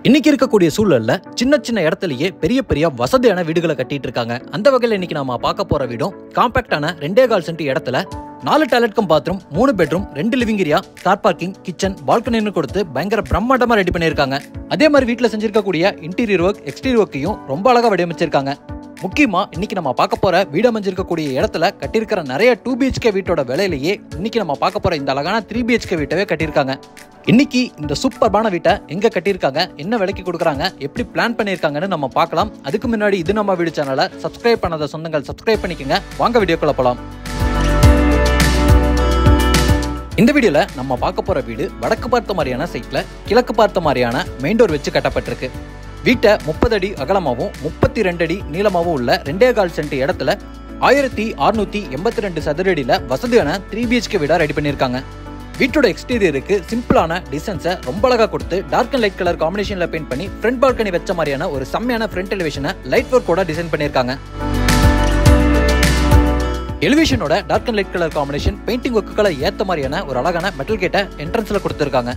இன்னைக்கு இருக்கக்கூடிய சூழல்ல சின்ன சின்ன இடத்துலயே பெரிய பெரிய வசதியான வீடுகளை கட்டிட்டு இருக்காங்க அந்த வகையில் இன்னைக்கு நாம பார்க்க போற வீடும் காம்பாக்டான ரெண்டே கால் சென்ட் இடத்துல நாலு டாய்லெட் கம் பாத்ரூம் மூணு பெட்ரூம் ரெண்டு living area car parking kitchen பால்கனின்னு கொடுத்து பயங்கர பிரம்மாண்டமா ரெடி பண்ணியிருக்காங்க அதே மாதிரி வீட்டில் செஞ்சிருக்கக்கூடிய இன்டீரியர் ஒர்க் எக்ஸ்டீரியர் ஒர்க்கையும் ரொம்ப அழகா வடிவமைச்சிருக்காங்க முக்கியமா இன்னைக்கு நம்ம பார்க்க போற வீடு அமைஞ்சிருக்கக்கூடிய இடத்துல கட்டியிருக்கிற நிறைய டூ பிஹெச்கே வீட்டோட விலையிலேயே இன்னைக்கு நம்ம பார்க்க போற இந்த அழகான த்ரீ பிஹெச்கே வீட்டவே கட்டியிருக்காங்க இன்னைக்கு இந்த சூப்பர்பான வீட்டை எங்க கட்டியிருக்காங்க என்ன விலைக்கு கொடுக்குறாங்க எப்படி பிளான் பண்ணியிருக்காங்கன்னு நம்ம பார்க்கலாம் அதுக்கு முன்னாடி இது நம்ம வீடு சேனலை சப்ஸ்கிரைப் பண்ணாத சொந்தங்கள் சப்ஸ்கிரைப் பண்ணிக்கங்க வாங்க வீடியோக்குள்ள போலாம் இந்த வீடியோல நம்ம பார்க்க போற வீடு வடக்கு பார்த்த மாதிரியான சைட்ல கிழக்கு பார்த்த மாதிரியான மெயின் டோர் வச்சு கட்டப்பட்டிருக்கு வீட்டை முப்பது அடி அகலமாகவும் முப்பத்தி ரெண்டு அடி நீளமாகவும் உள்ள ரெண்டே கால் சென்ட் இடத்துல ஆயிரத்தி அறுநூத்தி எண்பத்தி ரெண்டு சதுரடியில வசதியான த்ரீ பிஹெச்கே வீடா ரெடி பண்ணியிருக்காங்க வீட்டோட எக்ஸ்டீரியருக்கு சிம்பிளான டிசைன்ஸை ரொம்ப அழகா கொடுத்து டார்க் அண்ட் லைட் கலர் காம்பினேஷன்ல பெயிண்ட் பண்ணி ஃப்ரண்ட் பால்கனி வச்ச மாதிரியான ஒரு செம்மையான ஃப்ரண்ட் எலிவேஷனை லைட் ஒர்க்கோட டிசைன் பண்ணியிருக்காங்க எலிவேஷனோட dark and light colour combination painting ஒர்க்குகளை ஏத்த மாதிரியான ஒரு அழகான மெட்டல் கேட்டை என்ட்ரன்ஸ்ல கொடுத்துருக்காங்க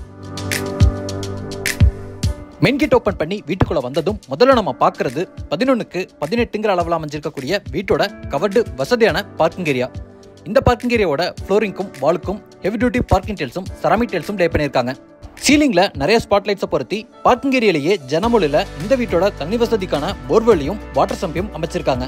மெயின் கேட் ஓபன் பண்ணி வீட்டுக்குள்ள வந்ததும் முதல்ல நம்ம பார்க்கிறது பதினொன்னுக்கு பதினெட்டுங்கிற அளவில் அமைஞ்சிருக்கக்கூடிய வீட்டோட கவர்டு வசதியான பார்க்கிங் ஏரியா இந்த பார்க்கிங் ஏரியாவோட ஃப்ளோரிங்க்கும் வாலுக்கும் ஹெவி டியூட்டி பார்க்கிங் டெல்ஸும் செராமிக் டெல்ஸும் லே பண்ணியிருக்காங்க சீலிங்ல நிறைய ஸ்பாட் லைட்ஸை பொருத்தி பார்க்கிங் ஏரியாலேயே ஜனமொழியில இந்த வீட்டோட தண்ணி வசதிக்கான போர்வெளியும் வாட்டர் சம்பியும் அமைச்சிருக்காங்க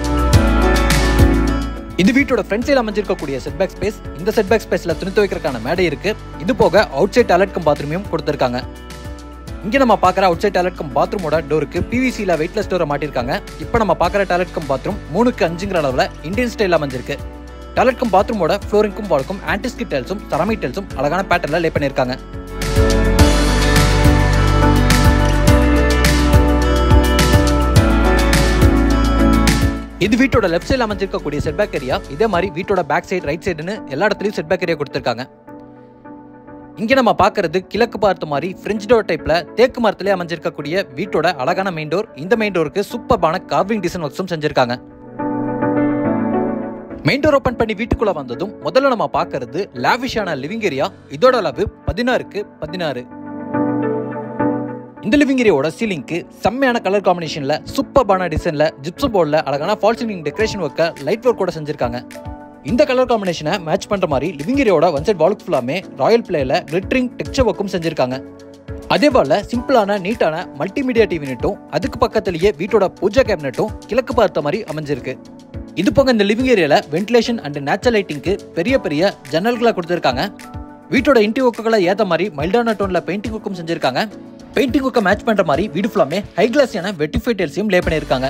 இது வீட்டோட ஃப்ரண்ட் சைடு அமைஞ்சிருக்கக்கூடிய செட்பேக் ஸ்பேஸ் இந்த செட்பேக் ஸ்பேஸ்ல துணி துவைக்கிறதுக்கான மேடை இருக்கு இது போக அவுட் சைட் டாய்லெட் கம் பாத்ரூமையும் கொடுத்திருக்காங்க இங்க நம்ம பார்க்குற அவுட் சைட் டாய்லெட் கம் பாத்ரூமோட டோருக்கு பிவிசியில் வெயிட்லெஸ் டோரை மாட்டிருக்காங்க இப்போ நம்ம பார்க்குற டாய்லெட் கம் பாத்ரூம் மூணுக்கு அஞ்சுங்கிற அளவில் இந்தியன் ஸ்டைல் அமைஞ்சிருக்கு டாய்லெட் கம் பாத்ரூமோட ஃப்ளோரிங்க்கும் வாலுக்கும் ஆன்டிஸ்கிட் டைல்ஸும் செராமிக் டைல்ஸும் அழகான பேட்டர்ல லே பண்ணியிருக்காங்க இது வீட்டோட லெஃப்ட் சைடில் அமைஞ்சிருக்கக்கூடிய செட்பேக் ஏரியா இதே மாதிரி வீட்டோட பேக் சைடு ரைட் சைடுன்னு எல்லா இடத்துலையும் செட்பேக் ஏரியா கொடுத்துருக்காங்க இங்க நம்ம பார்க்கிறது கிழக்கு பார்த்த மாதிரி ஃப்ரெஞ்ச் டோர் டைப்ல தேக்கு மரத்திலே அமைஞ்சிருக்கக்கூடிய வீட்டோட அழகான மெயின் டோர் இந்த மெயின் டோருக்கு சூப்பர்பான கார்விங் டிசைன் ஒர்க்ஸும் செஞ்சிருக்காங்க மெயின் டோர் ஓபன் பண்ணி வீட்டுக்குள்ள வந்ததும் முதல்ல நம்ம பார்க்கிறது லாவிஷான லிவிங் ஏரியா இதோட அளவு பதினாறுக்கு பதினாறு இந்த லிவிங் ஏரியாவோட சீலிங்க்கு செம்மையான கலர் காம்பினேஷன்ல சூப்பர்பான டிசைன்ல ஜிப்சம் போர்டில் அழகான ஃபால் சீலிங் டெக்கரேஷன் ஒர்க்கை லைட் ஒர்க் கூட செஞ்சிருக்காங்க இந்த கலர் காம்பினேஷனை மேட்ச் பண்ற மாதிரி லிவிங் ஏரியாவோட ஒன் சைட் வாலுக்கு ஃபுல்லாமே ராயல் பிளேல கிளிட்டரிங் டெக்ஸ்சர் ஒர்க்கும் செஞ்சிருக்காங்க அதே போல சிம்பிளான நீட்டான மல்டிமீடியா டிவி நெட்டும் அதுக்கு பக்கத்துலயே வீட்டோட பூஜா கேபினட்டும் கிழக்கு பார்த்த மாதிரி அமைஞ்சிருக்கு இது போக இந்த லிவிங் ஏரியால வென்டிலேஷன் அண்ட் நேச்சுரல் லைட்டிங்க்கு பெரிய பெரிய ஜன்னல்களை கொடுத்துருக்காங்க வீட்டோட இன்டி ஒர்க்குகளை ஏத்த மாதிரி மைல்டான டோன்ல பெயிண்டிங் ஒர்க்கும் செஞ்சிருக்காங்க பெயிண்டிங் ஒர்க்கை மேட்ச் பண்ற மாதிரி வீடு ஃபுல்லாமே ஹை கிளாஸியான வெட்டிஃபை டெல்ஸையும் லே பண்ணியிருக்காங்க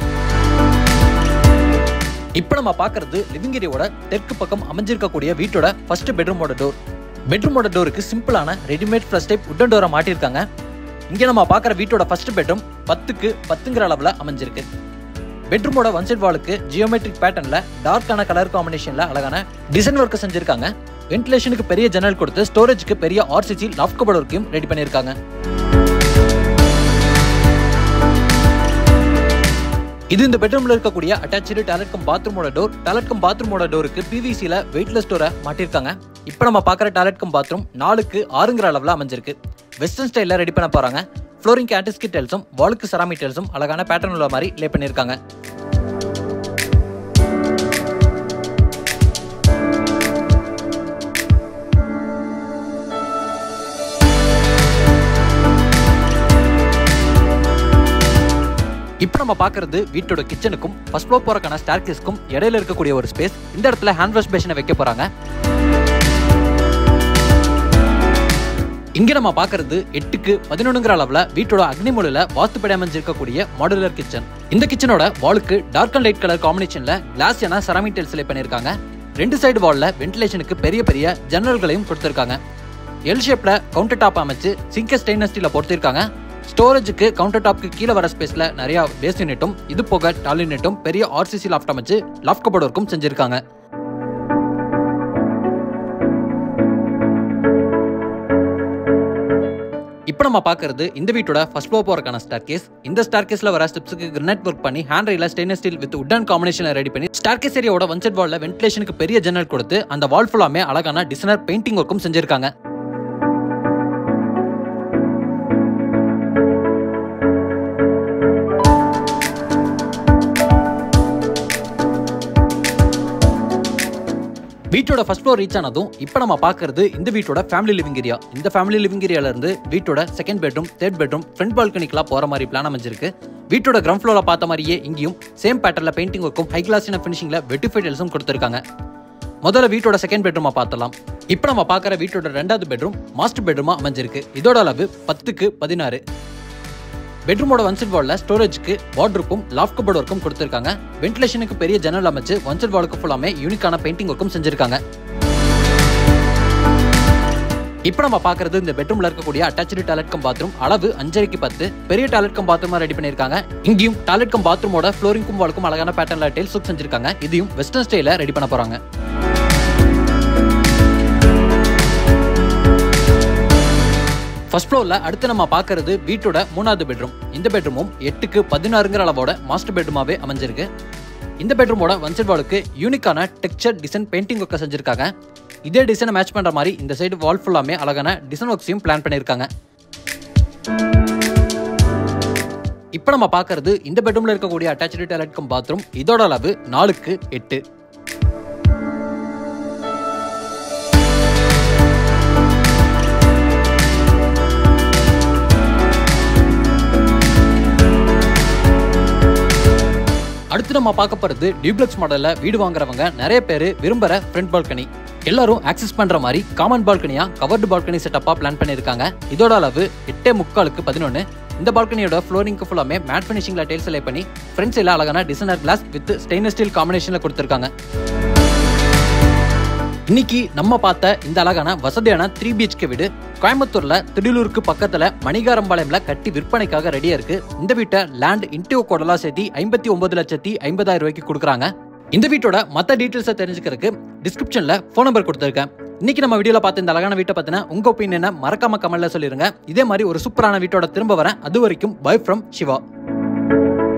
இப்போ நம்ம பார்க்கறது லிவிங் ஏரியாவோட தெற்கு பக்கம் அமைஞ்சிருக்கக்கூடிய வீட்டோட ஃபர்ஸ்ட் பெட்ரூமோட டோர் பெட்ரூமோட டோருக்கு சிம்பிளான ரெடிமேட் ஃப்ளஷ் டைப் உட்டன் டோரை மாட்டியிருக்காங்க இங்கே நம்ம பார்க்குற வீட்டோட ஃபர்ஸ்ட் பெட்ரூம் பத்துக்கு பத்துங்கிற அளவில் அமைஞ்சிருக்கு பெட்ரூமோட ஒன் சைட் வாலுக்கு ஜியோமெட்ரிக் பேட்டர்னில் டார்க்கான கலர் காம்பினேஷனில் அழகான டிசைன் ஒர்க்கு செஞ்சிருக்காங்க வென்டிலேஷனுக்கு பெரிய ஜன்னல் கொடுத்து ஸ்டோரேஜ்க்கு பெரிய ஆர்சிசி லாஃப்ட் கபோர்ட் ஒர்க்கையும் ரெடி பண்ணியிருக்காங்க இது இந்த பெட்ரூம்ல இருக்கக்கூடிய அட்டாச்சு டாய்லெட் கம் பாத்ரூமோட டோர் டாய்லெட் கம் பாத்ரூமோட டோருக்கு பிவிசியில் வெயிட்லெஸ் டோரை மாட்டிருக்காங்க இப்போ நம்ம பார்க்குற டாய்லெட் கம் பாத்ரூம் நாலுக்கு ஆறுங்கிற அளவில் அமைஞ்சிருக்கு வெஸ்டர்ன் ஸ்டைலில் ரெடி பண்ண போறாங்க ஃப்ளோரிங் ஆன்டிஸ்கி டைல்ஸும் வாலுக்கு செராமிக் டைல்ஸும் அழகான பேட்டர்ன் உள்ள மாதிரி லே பண்ணியிருக்காங்க இப்போ நம்ம பார்க்கறது வீட்டோட கிச்சனுக்கும் ஃபர்ஸ்ட் ஃப்ளோர் போறக்கான ஸ்டார்கேஸ்க்கும் இடையில இருக்கக்கூடிய ஒரு ஸ்பேஸ் இந்த இடத்துல ஹேண்ட் வாஷ் பேஷனை வைக்க போறாங்க இங்க நம்ம பார்க்கறது எட்டுக்கு பதினொன்னுங்கிற அளவுல வீட்டோட அக்னிமூலையில வாஸ்துப்படி அமைஞ்சிருக்கக்கூடிய மாடுலர் கிச்சன் இந்த கிச்சனோட வாலுக்கு டார்க் அண்ட் லைட் கலர் காம்பினேஷன்ல கிளாஸ் என செராமிக் டைல்ஸ் லே பண்ணிருக்காங்க ரெண்டு சைடு வால்ல வென்டிலேஷனுக்கு பெரிய பெரிய ஜன்னல்களையும் கொடுத்திருக்காங்க எல் ஷேப்ல கவுண்டர் டாப் அமைச்சு சிங்க ஸ்டெயின்லெஸ் ஸ்டீல பொறுத்திருக்காங்க ஸ்டோரேஜுக்கு கவுண்டர் டாப்க்கு கீழே வர ஸ்பேஸ்ல நிறைய பேஸ் யூனிட்டும் இது போக டால் யூனிட்டும் பெரிய ஆர்சிசி லாஃப்ட் அமைச்சு லாஃப்ட் கபோர்ட் ஒர்க்கும் செஞ்சிருக்காங்க இப்போ நம்ம பார்க்கறது இந்த வீட்டோட ஃபர்ஸ்ட் ஃப்ளோர் போறக்கான ஸ்டார் கேஸ் இந்த ஸ்டார் கேஸ்ல வர ஸ்டெப்ஸுக்கு கிரனைட் ஒர்க் பண்ணி ஹேண்ட் ரயில stainless steel with wooden combination ready பண்ணி ஸ்டார் கேஸ் ஏரியாவோட ஒன் சைட் வால்ல வென்டிலேஷனுக்கு பெரிய ஜன்னல் கொடுத்து அந்த வால் ஃபுல்லாமே அழகான டிசைனர் பெயிண்டிங் ஒர்க்கும் செஞ்சிருக்காங்க வீட்டோட ஃபர்ஸ்ட் ஃப்ளோர் ரீச் ஆனதும் இப்போ நம்ம பார்க்கறது இந்த வீட்டோட ஃபேமிலி லிவிங் ஏரியா இந்த ஃபேமிலி லிவிங் ஏரியால இருந்து வீட்டோட second bedroom third bedroom front பால்கனிக்கெல்லாம் போற மாதிரி பிளான் அமைஞ்சிருக்கு வீட்டோட கிரவுண்ட் ஃப்ளோர்ல பார்த்த மாதிரியே இங்கேயும் சேம் பேட்டர்ல பெயிண்டிங் ஒர்க்கும் ஹை கிளாஸின ஃபினிஷிங்ல வெட்டிஃபைட் எல்ஸும் கொடுத்துருக்காங்க முதல்ல வீட்டோட செகண்ட் பெட்ரூமா பார்த்தலாம் இப்போ நம்ம பார்க்குற வீட்டோட ரெண்டாவது பெட்ரூம் மாஸ்டர் பெட்ரூமா அமைஞ்சிருக்கு இதோட அளவு பத்துக்கு பதினாறு பெட்ரூமோட ஒன்செட் வால்ல ஸ்டோரேஜ்க்கு வார்ட்ரூப்பும் லாஃப்ட் கபோர்ட் ஒர்க்கும் கொடுத்துருக்காங்க வென்டிலேஷனுக்கு பெரிய ஜன்னல் அமைச்சு ஒன்செட் வாலுக்கு ஃபுல்லாமே யூனிக்கான பெயிண்டிங் ஒர்க்கும் செஞ்சிருக்காங்க இப்போ நம்ம பார்க்கறது இந்த பெட்ரூம்ல இருக்கக்கூடிய அட்டாச்சு டாய்லெட் கம் பாத்ரூம் அளவு அஞ்சரைக்கு பத்து பெரிய டாய்லெட் கம் பாத்ரூமா ரெடி பண்ணிருக்காங்க இங்கேயும் டாய்லெட் கம் பாத்ரூமோட ஃப்ளோரிங்கும் வாலுக்கும் அழகான பேட்டர்ன்ல டைல்ஸ் ஒர்க் செஞ்சிருக்காங்க இதையும் வெஸ்டர்ன் ஸ்டைல ரெடி பண்ண போறாங்க ஃபர்ஸ்ட் ஃப்ளோர்ல அடுத்து நம்ம பார்க்கறது வீட்டோட மூணாவது பெட்ரூம் இந்த பெட்ரூமும் எட்டுக்கு பதினாறுங்கிற அளவோட மாஸ்டர் பெட்ரூமாவே அமைஞ்சிருக்கு இந்த பெட்ரூமோட ஒன்சைட் வாலுக்கு யூனிக்கான டெக்ஸ்சர் டிசைன் பெயிண்டிங் ஒர்க்கை செஞ்சிருக்காங்க இதே டிசைனை மேட்ச் பண்ற மாதிரி இந்த சைடு வால் ஃபுல்லாமே அழகான டிசைன் ஒர்க்ஸையும் பிளான் பண்ணியிருக்காங்க இப்போ நம்ம பார்க்கறது இந்த பெட்ரூம்ல இருக்கக்கூடிய அட்டாச்சு டாய்லெட் கம் பாத்ரூம் இதோட அளவு நாலுக்கு எட்டு அடுத்து நம்ம பார்க்க போறது டியூப்ளெக்ஸ் மாடல்ல வீடு வாங்குறவங்க நிறைய பேர் விரும்புற ஃப்ரண்ட் பால்கனி எல்லாரும் ஆக்சஸ் பண்ற மாதிரி காமன் பால்கனியா கவர்டு பால்கனி செட்டப்பா பிளான் பண்ணிருக்காங்க இதோட அளவு எட்டே முக்காலுக்கு பதினொன்னு இந்த பால்கனியோட ஃப்ளோரிங்க்கு ஃபுல்லாமே மேட் ஃபினிஷிங்ல டைல்ஸ் லே பண்ணி ஃப்ரண்ட் சைடில் அழகான designer glass with stainless steel காம்பினேஷன்ல கொடுத்துருக்காங்க இன்னைக்கு நம்ம பார்த்த இந்த அழகான வசதியான த்ரீ பிஹெச்கே வீடு கோயம்புத்தூர்ல திடலூருக்கு பக்கத்துல மணிகாரம்பாளையம்ல கட்டி விற்பனைக்காக ரெடியா இருக்கு இந்த வீட்டை லேண்ட் இன்டியோ கோடலா சேர்த்தி ஐம்பத்தி ஒன்பது லட்சத்தி ஐம்பதாயிரம் ரூபாய்க்கு கொடுக்குறாங்க இந்த வீட்டோட மத்த டீட்டெயில்ஸை தெரிஞ்சுக்கிறதுக்கு டிஸ்கிரிப்ஷன்ல ஃபோன் நம்பர் கொடுத்துருக்கேன் இன்னைக்கு நம்ம வீடியோல பார்த்த இந்த அழகான வீட்டை பத்தின உங்க ஒப்பீனியனை மறக்காம கமெண்ட்ல சொல்லிருங்க இதே மாதிரி ஒரு சூப்பரான வீட்டோட திரும்ப வரேன் அது வரைக்கும் பை ஃப்ரம் சிவா